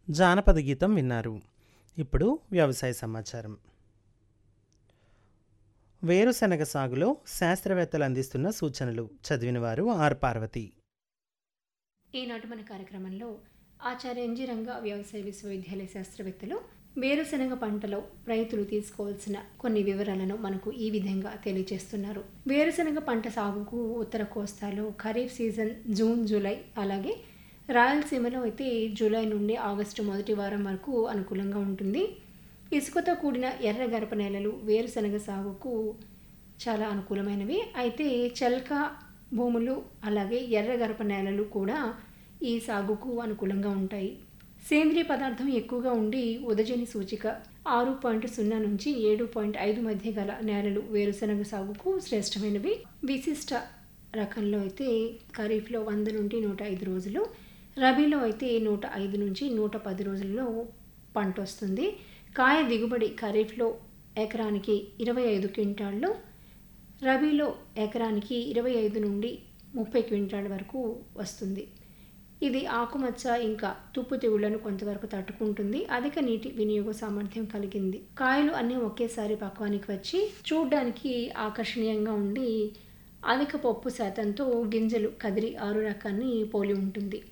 జానపద గీతం విన్నారు ఇప్పుడు వ్యవసాయ సమాచారం వేరుశనగ సాగులో శాస్త్రవేత్తలు అందిస్తున్న సూచనలు చదివినవారు ఆర్ పార్వతి ఈనాటి మన కార్యక్రమంలో ఆచార్య ఎన్జి రంగ వ్యవసాయ విశ్వవిద్యాలయ శాస్త్రవేత్తలు వేరుశనగ పంటలో రైతులు తీసుకోవాల్సిన కొన్ని వివరాలను మనకు ఈ విధంగా తెలియజేస్తున్నారు వేరుశనగ పంట సాగుకు ఉత్తర కోస్తాలో ఖరీఫ్ సీజన్ జూన్ జూలై అలాగే రాయలసీమలో అయితే జూలై నుండి ఆగస్టు మొదటి వారం వరకు అనుకూలంగా ఉంటుంది ఇసుకతో కూడిన ఎర్ర గరప నేలలు వేరుశనగ సాగుకు చాలా అనుకూలమైనవి అయితే చెల్క భూములు అలాగే ఎర్ర గరప నేలలు కూడా ఈ సాగుకు అనుకూలంగా ఉంటాయి సేంద్రియ పదార్థం ఎక్కువగా ఉండి ఉదజని సూచిక ఆరు పాయింట్ సున్నా నుంచి ఏడు పాయింట్ ఐదు మధ్య గల నేలలు వేరుశనగ సాగుకు శ్రేష్టమైనవి విశిష్ట రకంలో అయితే ఖరీఫ్లో వంద నుండి నూట ఐదు రోజులు రబీలో అయితే నూట ఐదు నుంచి నూట పది రోజుల్లో పంట వస్తుంది కాయ దిగుబడి ఖరీఫ్లో ఎకరానికి ఇరవై ఐదు క్వింటాళ్ళు రబీలో ఎకరానికి ఇరవై ఐదు నుండి ముప్పై క్వింటాల వరకు వస్తుంది ఇది ఆకుమచ్చ ఇంకా తుప్పు తెగుళ్లను కొంతవరకు తట్టుకుంటుంది అధిక నీటి వినియోగ సామర్థ్యం కలిగింది కాయలు అన్నీ ఒకేసారి పక్వానికి వచ్చి చూడ్డానికి ఆకర్షణీయంగా ఉండి అధిక పప్పు శాతంతో గింజలు కదిరి ఆరు రకాన్ని పోలి ఉంటుంది